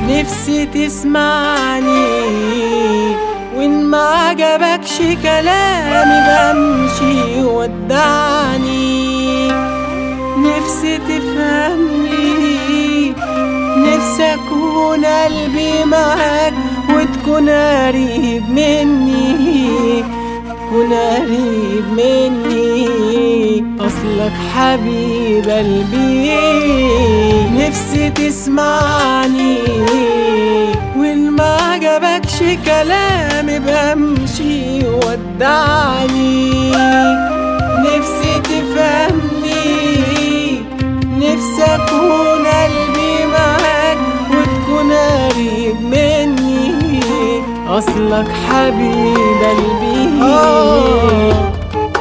نفسي تسمعني وإن ما عجبكش كلامي بمشي ودعني نفسي تفهمني نفسي أكون قلبي معاك وتكون قريب مني تكون قريب مني أصلك حبيب قلبي نفسي تسمعني وإن ما عجبكش كلامي بمشي ودعني نفسي تفهمني نفسي أكون قلبي معاك وتكون قريب مني أصلك حبيب قلبي آه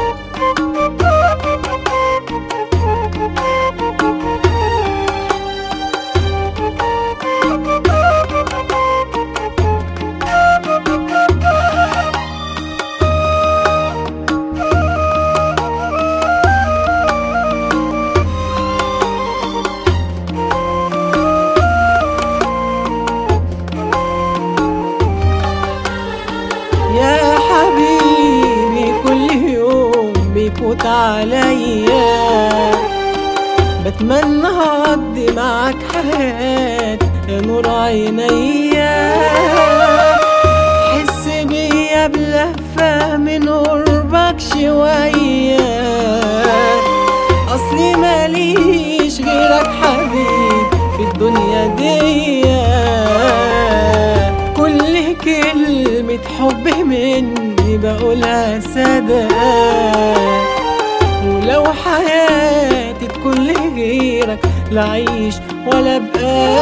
يا حبيبي كل يوم بيفوت عليا بتمنى اقضي معاك حياتي يا نور عينيا حس بيا بلهفة من قربك شوية أصلي ماليش غيرك حبيب في الدنيا دي كل كلمة حب مني بقولها صدق ولو حياتي تكون لغيرك لا أعيش ولا أبقى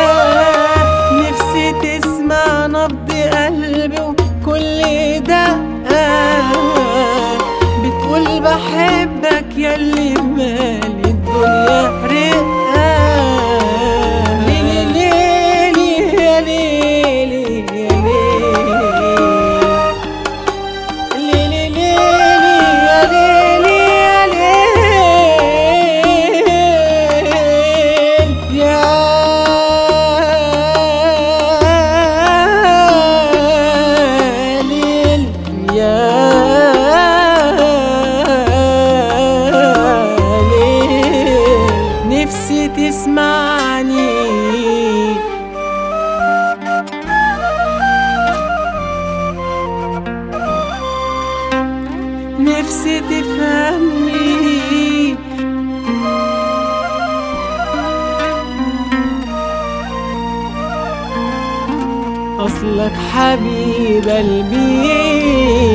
نفسي تسمع نبض قلبي وكل دقة بتقول بحبك ياللي مالي الدنيا رقة ليلي ليلي يا ليلي يا ليلي ليلي ليلي يا ليلي يا ليل يا ليل يا ليل نفسي تسمعني نفسي تفهمني أصلك حبيب قلبي